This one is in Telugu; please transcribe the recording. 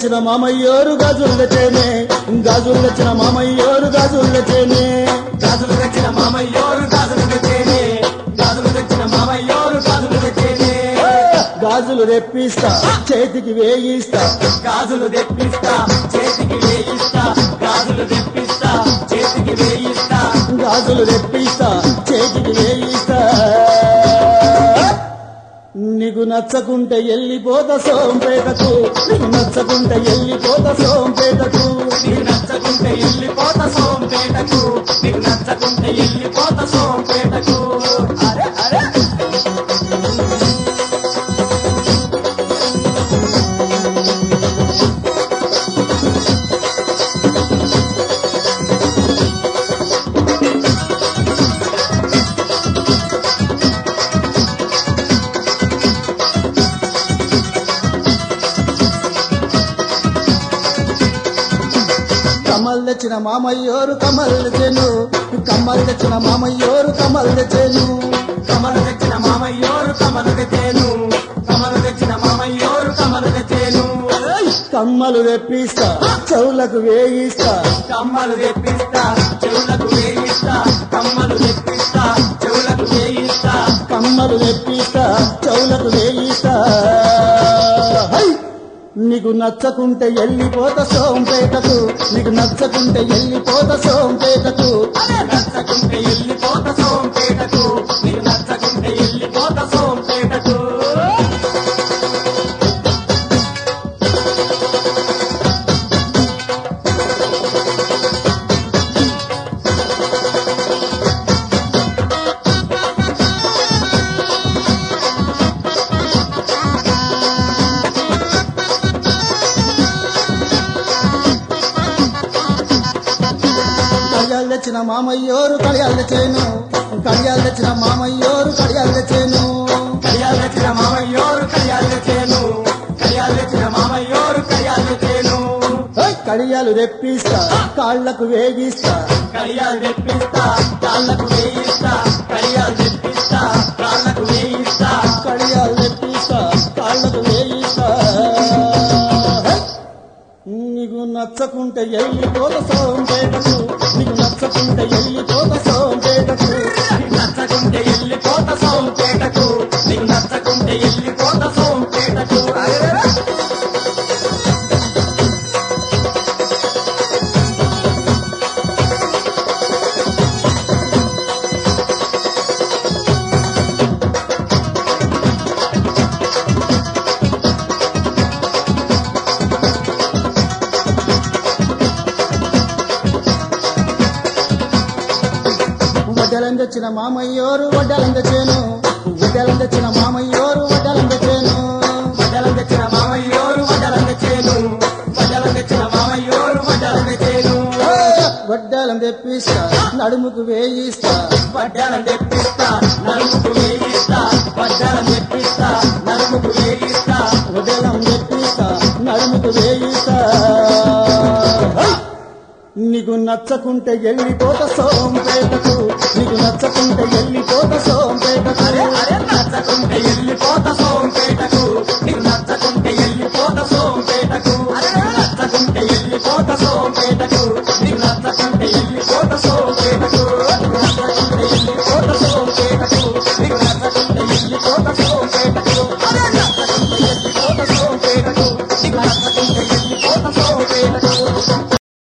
తెచ్చిన మామయ్యోరు గాజులు తెచ్చేనే గాజులు తెచ్చిన మామయ్యోరు గాజులు తెచ్చేనే గాజులు తెచ్చిన మామయ్యోరు గాజులు తెచ్చేనే గాజులు తెచ్చిన మామయ్యోరు గాజులు తెచ్చేనే గాజులు రెప్పిస్తా చేతికి వేయిస్తా గాజులు తెప్పిస్తా చేతికి వేయిస్తా గాజులు తెప్పిస్తా చేతికి వేయిస్తా గాజులు రెప్పిస్తా చేతికి వేయిస్తా నీకు నచ్చకుంటే ఎల్లిపోత సోంపేటకు నీకు నచ్చకుంటే ఎల్లిపోత సోంపేటకు నీకు నచ్చకుంటే ఎల్లిపోత సోంపేటకు నీకు నచ్చకుంటే ఎల్లిపోత సోంపేటకు అరే అరే కమ్మలు తెచ్చిన మామయ్యోరు కమ్మలు తెచ్చాను కమ్మలు తెచ్చిన మామయ్యోరు కమ్మలు తెచ్చాను కమలు తెచ్చిన మామయ్యోరు కమలు తెచ్చేను కమలు తెచ్చిన మామయ్యోరు కమలు తెచ్చేను కమ్మలు తెప్పిస్తా చెవులకు వేయిస్తా కమ్మలు తెప్పిస్తా చెవులకు వేయిస్తా కమ్మలు తెప్పిస్తా చెవులకు వేయిస్తా కమ్మలు తెప్పిస్తా చెవులకు వేయిస్తా హై! నీకు నచ్చకుంటే ఎల్లిపోత సోంపేటకు నీకు నచ్చకుంటే ఎల్లిపోత సోంపేటకు అరే నచ్చకుంటే ఎల్లిపోత సోంపేటకు నీకు నచ్చకుంటే ఎల్లిపోత సోంపేటకు కడియాలు తెచ్చిన మామయ్యోరు కడియాలు తెచ్చాను కడియాలు తెచ్చిన మామయ్యోరు కడియాలు తెచ్చాను కడియాలు తెచ్చిన మామయ్యోరు కడియాలు తెచ్చేను కడియాలు తెచ్చిన మామయ్యోరు కడియాలు తెచ్చేను హై! కడియాలు రెప్పిస్తా కాళ్లకు వేగిస్తా కడియాలు తెప్పిస్తా కాళ్ళకు వేయిస్తా కడియాలు తెప్పిస్తా కాళ్ళకు వేయిస్తా కడియాలు తెప్పిస్తా కాళ్ళకు వేయిస్తా హై! నీకు నచ్చకుంటే ఎల్లిపోత సోంపేటకు నీకు నచ్చకుంటే ఎల్లిపోత సోంపేటకు నీకు నచ్చకుంటే ఎల్లిపోత సోంపేటకు నీకు నచ్చకుంటే ఎల్లిపోత సోంపేటకు అరెరెరె. వడ్డలం తెచ్చిన మామయ్యోరు వడ్డలం తెచ్చాను వడ్డలం తెచ్చిన మామయ్యోరు వడ్డలం తెచ్చాను వడ్డలం తెచ్చిన మామయ్యోరు వడ్డలం తెచ్చేను వడ్డలం తెచ్చిన మామయ్యోరు వడ్డలం తెచ్చేను వడ్డలం తెప్పిస్తా నడుముకు వేయిస్తా వడ్డలం తెప్పిస్తా నలుగుకు వేయిస్తా వడ్డలం తెప్పిస్తా నలుగుకు వేయిస్తా వడ్డలం తెప్పిస్తా నడుముకు వేయిస్తా హై! నీకు నచ్చకుంటే ఎల్లిపోత సోంపేటకు నీకు నచ్చకుంటే ఎల్లిపోత సోంపేటకు అరే అరే నచ్చకుంటే ఎల్లిపోత సోంపేటకు నీకు నచ్చకుంటే ఎల్లిపోత సోంపేటకు అరే నచ్చకుంటే ఎల్లిపోత సోంపేటకు నీకు నచ్చకుంటే ఎల్లిపోత